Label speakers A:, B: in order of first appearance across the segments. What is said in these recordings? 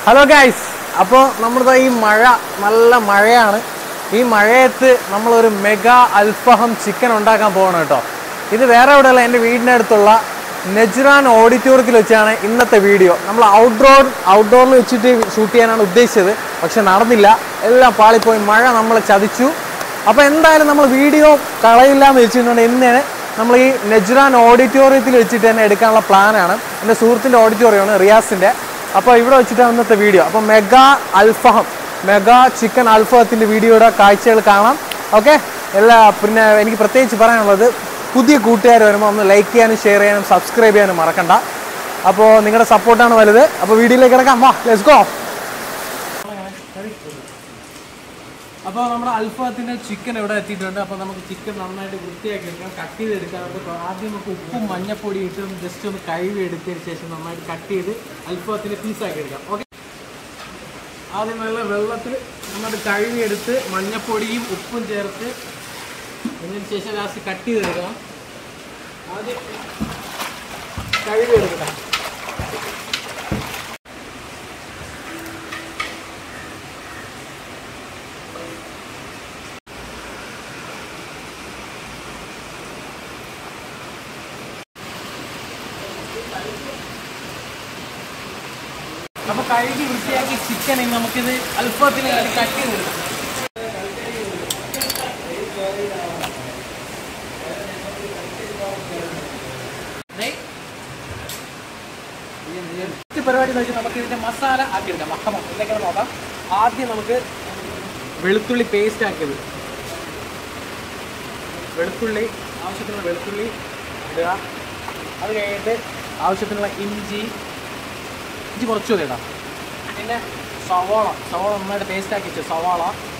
A: Hello guys അപ്പോൾ നമ്മുടെ ഈ മഴ നല്ല മഴയാണ് ഈ മഴയത്ത് നമ്മളൊരു മെഗാ അൽഫഹം ചിക്കൻ ഉണ്ടാക്കാൻ പോകണം കേട്ടോ ഇത് വേറെ എവിടെയല്ല എൻ്റെ വീടിൻ്റെ അടുത്തുള്ള നെജ്റാൻ ഓഡിറ്റോറിയത്തിൽ വെച്ചാണ് ഇന്നത്തെ വീഡിയോ നമ്മൾ ഔട്ട്ഡോർ ഔട്ട്ഡോറിൽ വെച്ചിട്ട് ഷൂട്ട് ചെയ്യാനാണ് ഉദ്ദേശിച്ചത് പക്ഷെ നടന്നില്ല എല്ലാം പാളിപ്പോയി മഴ നമ്മളെ ചതിച്ചു അപ്പോൾ എന്തായാലും നമ്മൾ വീഡിയോ കളയില്ല എന്ന് വെച്ചിട്ടുണ്ടെങ്കിൽ ഇന്ന് നമ്മൾ ഈ നെജ്റാൻ ഓഡിറ്റോറിയത്തിൽ വെച്ചിട്ട് തന്നെ എടുക്കാനുള്ള പ്ലാനാണ് എൻ്റെ സുഹൃത്തിൻ്റെ ഓഡിറ്റോറിയമാണ് റിയാസിൻ്റെ അപ്പോൾ ഇവിടെ വെച്ചിട്ടാണ് ഇന്നത്തെ വീഡിയോ അപ്പോൾ മെഗാ അൽഫഹം മെഗാ ചിക്കൻ അൽഫഹത്തിൻ്റെ വീഡിയോയുടെ കാഴ്ചകൾ കാണാം ഓക്കെ എല്ലാ പിന്നെ എനിക്ക് പ്രത്യേകിച്ച് പറയാനുള്ളത് പുതിയ കൂട്ടുകാർ വരുമ്പോൾ ഒന്ന് ലൈക്ക് ചെയ്യാനും ഷെയർ ചെയ്യാനും സബ്സ്ക്രൈബ് ചെയ്യാനും മറക്കണ്ട അപ്പോൾ നിങ്ങളുടെ സപ്പോർട്ടാണ് വലുത് അപ്പോൾ വീഡിയോയിലേക്ക് കിടക്കാം വാ ലെറ്റ്സ് ഗോ അപ്പോൾ നമ്മുടെ അൽഫാത്തിൻ്റെ ചിക്കൻ ഇവിടെ എത്തിയിട്ടുണ്ട് അപ്പോൾ നമുക്ക് ചിക്കൻ നന്നായിട്ട് വൃത്തിയാക്കി എടുക്കാം കട്ട് ചെയ്ത് എടുക്കാം നമുക്ക് ആദ്യം നമുക്ക് ഉപ്പും മഞ്ഞപ്പൊടി ഇട്ട് ഒന്ന് ജസ്റ്റ് ഒന്ന് കഴുകി എടുത്തതിന് ശേഷം നന്നായിട്ട് കട്ട് ചെയ്ത് അൽഫാത്തിൻ്റെ പീസാക്കി എടുക്കാം ഓക്കെ ആദ്യം നല്ല വെള്ളത്തിൽ നന്നായിട്ട് കഴുകി എടുത്ത് മഞ്ഞപ്പൊടിയും ഉപ്പും ചേർത്ത് അതിന് ശേഷം ലാസ്റ്റ് കട്ട് ചെയ്തെടുക്കണം ആദ്യം കഴുകി എടുക്കണം അപ്പൊ കഴുകി വൃത്തിയാക്കി ചിക്കൻ നമുക്കിത് അല്പത്തിന് വേണ്ടി കട്ട് ചെയ്തെടുക്കാം ദേ. ഈ പരിപാടി എന്ന് വെച്ചാൽ നമുക്ക് ഇതിന്റെ മസാല ആക്കി എടുക്കാം മഹമം എന്തൊക്കെയാണ് നോക്കാം ആദ്യം നമുക്ക് വെളുത്തുള്ളി പേസ്റ്റ് ആക്കിയത് വെളുത്തുള്ളി ആവശ്യത്തിനുള്ള വെളുത്തുള്ളി ഇടുക അത് കഴിഞ്ഞിട്ട് ആവശ്യത്തിനുള്ള ഇഞ്ചി ഇഞ്ചി കുറച്ച് മതി ഇടാം പിന്നെ സവാള സവാള നന്നായിട്ട് പേസ്റ്റ് ആക്കി വെച്ചു സവാള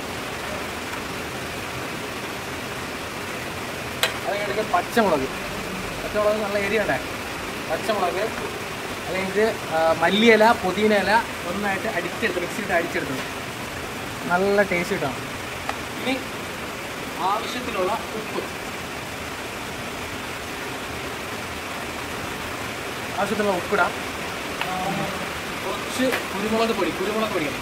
A: അത് കഴിഞ്ഞിട്ട് പച്ചമുളക് പച്ചമുളക് നല്ല എരിയുണ്ടേ പച്ചമുളക് അത് കഴിഞ്ഞിട്ട് ആ, മല്ലിയില പുതിന ഇല ഒന്നായിട്ട് അടിച്ചെടുത്ത് മിക്സിയിട്ട് അടിച്ചെടുത്തത് നല്ല ടേസ്റ്റ് കിട്ടാം ഇനി ആവശ്യത്തിനുള്ള ഉപ്പ് ആവശ്യത്തിനുള്ള ഉപ്പിടാം ആ, കുറച്ച് കുരുമുളക് പൊടി കുരുമുളക് പൊടിയാണ്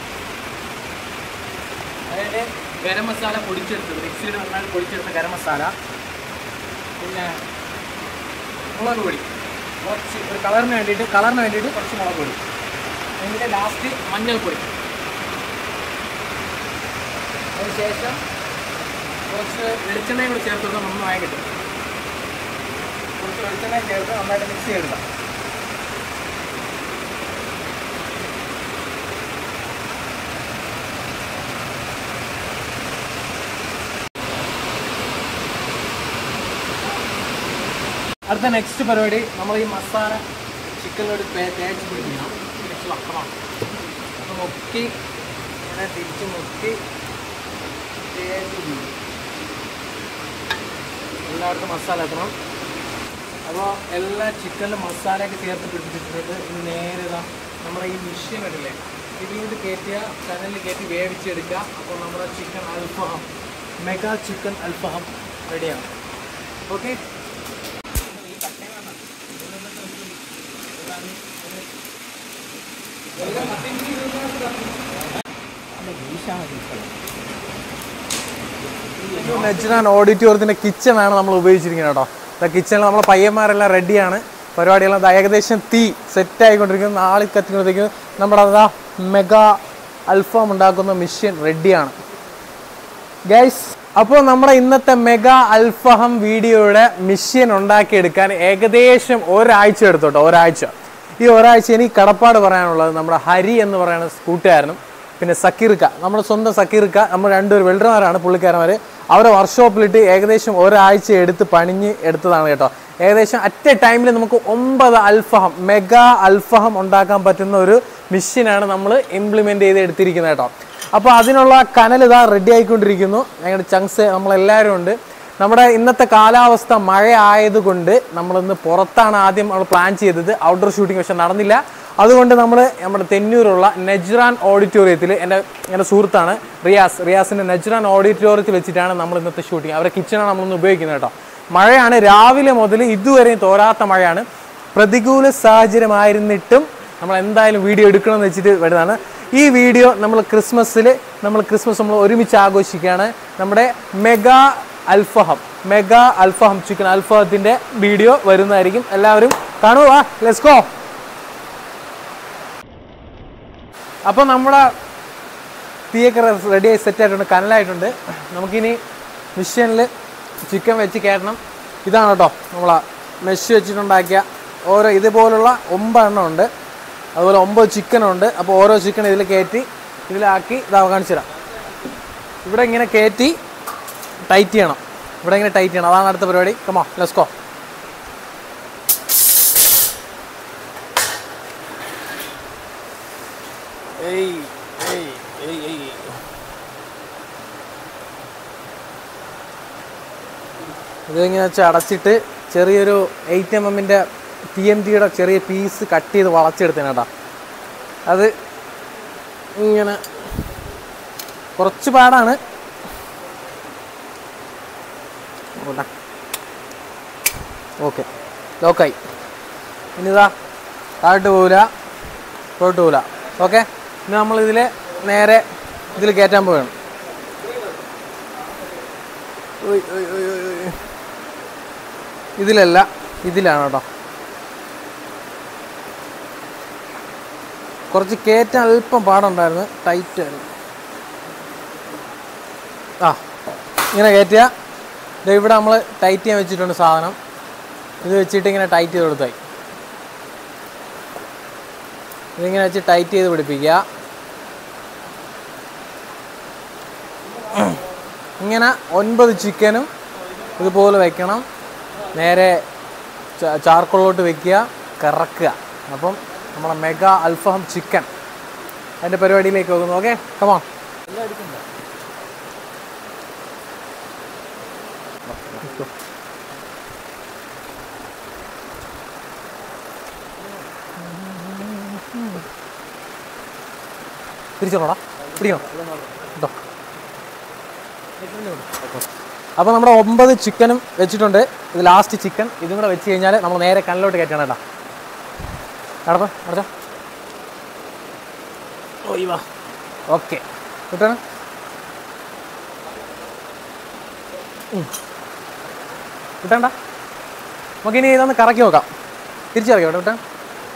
A: അതായത് ഗരം മസാല പൊടിച്ചെടുത്തത് മിക്സിയിൽ നന്നായി പൊടിച്ചെടുത്ത ഗരം മസാല പിന്നെ മുളക് പൊടി കുറച്ച് ഒരു കളറിന് വേണ്ടിയിട്ട് കളറിന് വേണ്ടിയിട്ട് കുറച്ച് മുളക് പൊടി എന്നിട്ട് ലാസ്റ്റ് മഞ്ഞൾപ്പൊടി അതിന് ശേഷം കുറച്ച് വെളിച്ചെണ്ണയും കൂടി ചേർത്ത് കൊടുത്താൽ നന്നായി കിട്ടും കുറച്ച് വെളിച്ചെണ്ണയും ചേർത്ത് നന്നായിട്ട് മിക്സ് ചെയ്തെടുക്കാം അടുത്ത നെക്സ്റ്റ് പരിപാടി നമ്മൾ ഈ മസാല ചിക്കനിലോട്ട് തേച്ച് പിടിക്കണം നെക്സ്റ്റ് വക്കണം അപ്പോൾ മുക്കി ഇങ്ങനെ തിരിച്ച് മുക്കി തേച്ച് പിടിക്കും എല്ലായിടത്തും മസാല എത്തണം അപ്പോൾ എല്ലാ ചിക്കനിലും മസാലയൊക്കെ ചേർത്ത് പിടിപ്പിച്ചിട്ട് ഇനി നേരെ ഇതാ നമ്മുടെ ഈ മിഷ്യൻ ഇടില്ലേ ഇതിലോട്ട് കയറ്റിയ കനലിൽ കയറ്റി വേവിച്ചെടുക്കുക അപ്പോൾ നമ്മുടെ ചിക്കൻ അൽഫഹം മെഗാ ചിക്കൻ അൽഫഹം റെഡിയാണ് ഓക്കെ നെജ്നാൻ ഓഡിറ്റോറിയത്തിൻ്റെ കിച്ചണാണ് നമ്മൾ ഉപയോഗിച്ചിരിക്കുന്നത് കേട്ടോ കിച്ചണിൽ നമ്മളെ പയ്യന്മാരെല്ലാം റെഡിയാണ് പരിപാടിയെല്ലാം ദാ ഏകദേശം തീ സെറ്റ് ആയിക്കൊണ്ടിരിക്കുന്നു നാളെ കത്തിക്കുമ്പോഴത്തേക്കും നമ്മുടെ അതാ മെഗാ അൽഫാം ഉണ്ടാക്കുന്ന മെഷീൻ റെഡിയാണ് ഗൈസ് അപ്പോൾ നമ്മുടെ ഇന്നത്തെ മെഗാ അൽഫഹം വീഡിയോയുടെ മിഷ്യൻ ഉണ്ടാക്കിയെടുക്കാൻ ഏകദേശം ഒരാഴ്ച എടുത്തോട്ടോ ഒരാഴ്ച ഈ ഒരാഴ്ച എനിക്ക് കടപ്പാട് പറയാനുള്ളത് നമ്മുടെ ഹരി എന്ന് പറയുന്ന കൂട്ടുകാരനും പിന്നെ സക്കീർക്ക നമ്മുടെ സ്വന്തം സക്കീർക്ക നമ്മൾ രണ്ടുപേർ വെൽഡർമാരാണ് പുള്ളിക്കാരന്മാർ അവരെ വർക്ക്ഷോപ്പിലിട്ട് ഏകദേശം ഒരാഴ്ച എടുത്ത് പണിഞ്ഞ് എടുത്തതാണ് കേട്ടോ ഏകദേശം അറ്റ് എ ടൈമിൽ നമുക്ക് ഒമ്പത് അൽഫഹം മെഗാ അൽഫഹം ഉണ്ടാക്കാൻ പറ്റുന്ന ഒരു മിഷ്യനാണ് നമ്മൾ ഇംപ്ലിമെൻ്റ് ചെയ്ത് എടുത്തിരിക്കുന്നത് കേട്ടോ അപ്പോൾ അതിനുള്ള കനൽ ഇതാ റെഡി ആയിക്കൊണ്ടിരിക്കുന്നു ഞങ്ങളുടെ ചങ്സ് നമ്മളെല്ലാവരും ഉണ്ട് നമ്മുടെ ഇന്നത്തെ കാലാവസ്ഥ മഴ ആയതുകൊണ്ട് നമ്മളിന്ന് പുറത്താണ് ആദ്യം നമ്മൾ പ്ലാൻ ചെയ്തത് ഔട്ട്ഡോർ ഷൂട്ടിംഗ് പക്ഷെ നടന്നില്ല അതുകൊണ്ട് നമ്മൾ നമ്മുടെ തെന്നൂരുള്ള നെജ്റാൻ ഓഡിറ്റോറിയത്തിൽ എൻ്റെ എൻ്റെ സുഹൃത്താണ് റിയാസ് റിയാസിൻ്റെ നെജ്റാൻ ഓഡിറ്റോറിയത്തിൽ വെച്ചിട്ടാണ് നമ്മൾ ഇന്നത്തെ ഷൂട്ടിംഗ് അവരുടെ കിച്ചണാണ് നമ്മളിന്ന് ഉപയോഗിക്കുന്നത് കേട്ടോ മഴയാണ് രാവിലെ മുതൽ ഇതുവരെയും തോരാത്ത മഴയാണ് പ്രതികൂല സാഹചര്യമായിരുന്നിട്ടും നമ്മൾ എന്തായാലും വീഡിയോ എടുക്കണമെന്ന് വെച്ചിട്ട് വരുന്നതാണ് ഈ വീഡിയോ നമ്മൾ ക്രിസ്മസിൽ നമ്മൾ ക്രിസ്മസ് നമ്മൾ ഒരുമിച്ച് ആഘോഷിക്കുകയാണ് നമ്മുടെ മെഗാ അൽഫഹം മെഗാ അൽഫഹം ചിക്കൻ അൽഫഹത്തിൻ്റെ വീഡിയോ വരുന്നതായിരിക്കും എല്ലാവരും കാണുക ലെസ്കോ അപ്പോൾ നമ്മുടെ തീയൊക്കെ റെഡിയായി സെറ്റ് ആയിട്ടുണ്ട് കനലായിട്ടുണ്ട് നമുക്കിനി മിഷ്യനിൽ ചിക്കൻ വെച്ച് കയറ്റണം ഇതാണ് കേട്ടോ നമ്മളെ മെഷ് വെച്ചിട്ടുണ്ടാക്കിയ ഓരോ ഇതുപോലുള്ള ഒമ്പതെണ്ണം ഉണ്ട് അതുപോലെ ഒമ്പത് ചിക്കനുണ്ട് അപ്പോൾ ഓരോ ചിക്കൻ ഇതിൽ കയറ്റി ഇതിലാക്കി ഇതാ കാണിച്ചു തരാം ഇവിടെ ഇങ്ങനെ കയറ്റി ടൈറ്റ് ചെയ്യണം ഇവിടെ ഇങ്ങനെ ടൈറ്റ് ചെയ്യണം അതാണ് അടുത്ത പരിപാടി കമോ ലെസ്കോ ഏയ് ഏയ് ഏയ് ഏയ് ഇതിങ്ങനെ വെച്ചാൽ അടച്ചിട്ട് ചെറിയൊരു എയ്റ്റ് എം എമ്മിൻ്റെ ടി എം ടിയുടെ ചെറിയ പീസ് കട്ട് ചെയ്ത് വളച്ചെടുത്തേനെ കേട്ടോ അത് ഇങ്ങനെ കുറച്ച് പാടാണ് ഓക്കെ ലോക്കായി ഇനിതാ താഴോട്ട് പോവില്ല പുറത്തോട്ട് പോവില്ല ഓക്കെ ഇനി നമ്മളിതിൽ നേരെ ഇതിൽ കയറ്റാൻ പോവുകയാണ് ഉയ്, ഉയ്, ഉയ്, ഉയ്, ഉയ്. ഇതിലല്ല ഇതിലാണ് കേട്ടോ കുറച്ച് കയറ്റാൻ അല്പം പാടുണ്ടായിരുന്നു ടൈറ്റ് ആയിരുന്നു ആ ഇങ്ങനെ കയറ്റുക ദേ ഇവിടെ നമ്മൾ ടൈറ്റ് ചെയ്യാൻ വെച്ചിട്ടുണ്ട് സാധനം ഇത് വെച്ചിട്ട് ഇങ്ങനെ ടൈറ്റ് ചെയ്ത് കൊടുത്തായി ഇതിങ്ങനെ വെച്ച് ടൈറ്റ് ചെയ്ത് പിടിപ്പിക്കുക ഇങ്ങനെ ഒൻപത് ചിക്കനും ഇതുപോലെ വെക്കണം നേരെ ച- ചാർക്കോളിലോട്ട് വെക്കുക കറക്കുക അപ്പം നമ്മളെ മെഗാ അൽഫഹം ചിക്കൻ അതിൻ്റെ പരിപാടിയിലേക്ക് പോകുന്നു ഓക്കെ കമാ തിരിച്ചോടാ പിടിക്കണോ കേട്ടോ അപ്പോൾ നമ്മുടെ ഒമ്പത് ചിക്കനും വെച്ചിട്ടുണ്ട് ഇത് ലാസ്റ്റ് ചിക്കൻ ഇതും കൂടെ വെച്ച് കഴിഞ്ഞാൽ നമ്മൾ നേരെ കണ്ണിലോട്ട് കയറ്റണം കേട്ടോ അടപ്പ അടച്ചോ ഓയ് വാ ഓക്കെ കിട്ടണം കിട്ടണ്ട നമുക്കിനി ഇതൊന്ന് കറക്കി നോക്കാം തിരിച്ചറിയോ കേട്ടോ കിട്ടാൻ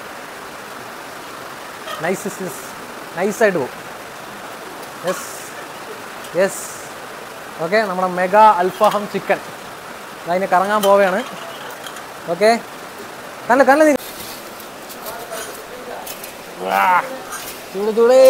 A: നൈസ് നൈസായിട്ട് പോകും യെസ് യെസ് ഓക്കെ നമ്മുടെ മെഗാ അൽഫാഹം ചിക്കൻ അതിന് കറങ്ങാൻ പോവുകയാണ് ഓക്കെ കല്ല കല്ല നീ വാ, ചൂട് ചൂടേ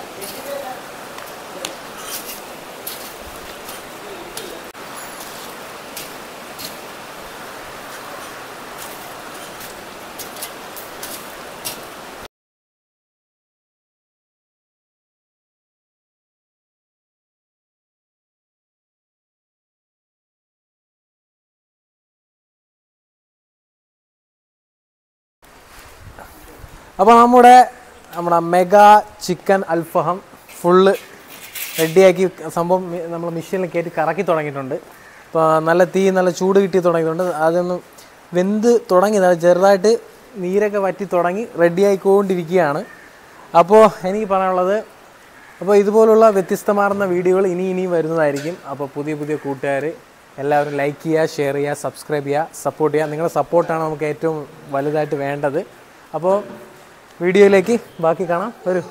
A: അപ്പോൾ നമ്മുടെ നമ്മുടെ മെഗാ ചിക്കൻ അൽഫഹം ഫുള്ള് റെഡിയാക്കി സംഭവം നമ്മൾ മെഷീനിൽ കയറ്റി കറക്കി തുടങ്ങിയിട്ടുണ്ട് ഇപ്പോൾ നല്ല തീ നല്ല ചൂട് കിട്ടി തുടങ്ങിയിട്ടുണ്ട് അതൊന്ന് വെന്ത് തുടങ്ങി നല്ല ചെറുതായിട്ട് നീരൊക്കെ വറ്റി തുടങ്ങി റെഡിയായിക്കൊണ്ടിരിക്കുകയാണ് അപ്പോൾ എനിക്ക് പറയാനുള്ളത് അപ്പോൾ ഇതുപോലുള്ള വ്യത്യസ്തമാർന്ന വീഡിയോകൾ ഇനി ഇനിയും വരുന്നതായിരിക്കും അപ്പോൾ പുതിയ പുതിയ കൂട്ടുകാർ എല്ലാവരും ലൈക്ക് ചെയ്യുക ഷെയർ ചെയ്യുക സബ്സ്ക്രൈബ് ചെയ്യുക സപ്പോർട്ട് ചെയ്യുക നിങ്ങളുടെ സപ്പോർട്ടാണ് നമുക്ക് ഏറ്റവും വലുതായിട്ട് വേണ്ടത് അപ്പോൾ വീഡിയോയിലേക്ക് ബാക്കി കാണാം വരൂ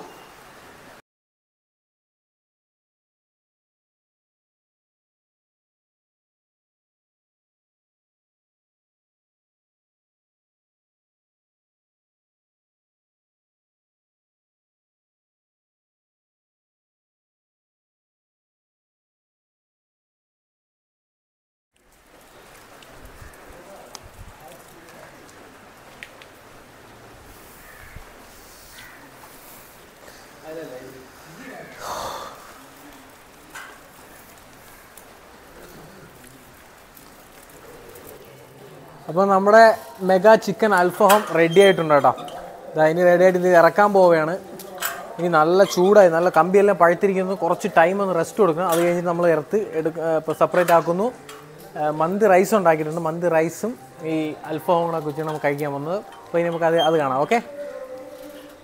A: അപ്പോൾ നമ്മുടെ മെഗാ ചിക്കൻ അൽഫഹം റെഡി ആയിട്ടുണ്ട് കേട്ടോ ഇതാ ഇനി റെഡി ആയിട്ട് ഇത് ഇറക്കാൻ പോവുകയാണ് ഇനി നല്ല ചൂടായി നല്ല കമ്പിയെല്ലാം പഴുത്തിരിക്കുന്നു കുറച്ച് ടൈം ഒന്ന് റെസ്റ്റ് കൊടുക്കണം അത് കഴിഞ്ഞിട്ട് നമ്മൾ ഇറത്ത് എടുക്ക ഇപ്പോൾ സെപ്പറേറ്റ് ആക്കുന്നു ആ, മന്തി റൈസ് ഉണ്ടാക്കിയിട്ടുണ്ട് മന്തി റൈസും ഈ അൽഫഹവും കൂടെ വെച്ച് നമുക്ക് കഴിക്കാൻ വന്നത് അപ്പോൾ ഇനി നമുക്ക് അത് അത് കാണാം ഓക്കെ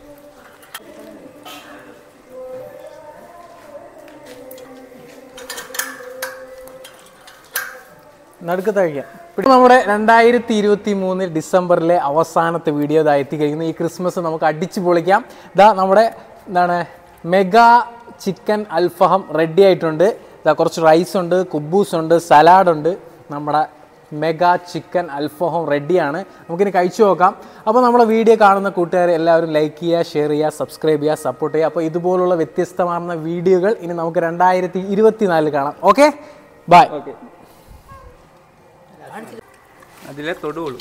A: നടുക്കത്തെ കഴിക്കാം ഇപ്പോൾ നമ്മുടെ രണ്ടായിരത്തി ഇരുപത്തി മൂന്നിൽ ഡിസംബറിലെ അവസാനത്തെ വീഡിയോ ഇതാ എത്തിക്കഴിയുന്നു ഈ ക്രിസ്മസ് നമുക്ക് അടിച്ചു പൊളിക്കാം ഇതാ നമ്മുടെ എന്താണ് മെഗാ ചിക്കൻ അൽഫഹം റെഡി ആയിട്ടുണ്ട് ഇതാ കുറച്ച് റൈസ് ഉണ്ട് കുബൂസ് ഉണ്ട് സലാഡ് ഉണ്ട് നമ്മുടെ മെഗാ ചിക്കൻ അൽഫഹം റെഡിയാണ് നമുക്കിനി കഴിച്ചു നോക്കാം അപ്പോൾ നമ്മുടെ വീഡിയോ കാണുന്ന കൂട്ടുകാർ എല്ലാവരും ലൈക്ക് ചെയ്യുക ഷെയർ ചെയ്യുക സബ്സ്ക്രൈബ് ചെയ്യുക സപ്പോർട്ട് ചെയ്യുക അപ്പോൾ ഇതുപോലുള്ള വ്യത്യസ്തമാർന്ന വീഡിയോകൾ ഇനി നമുക്ക് രണ്ടായിരത്തി ഇരുപത്തി നാലിൽ കാണാം ഓക്കെ ബൈ
B: ഓക്കെ അതിലെ തൊടുവുള്ളൂ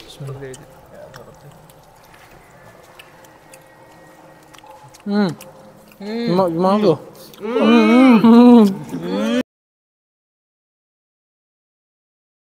A: മാങ്ങോ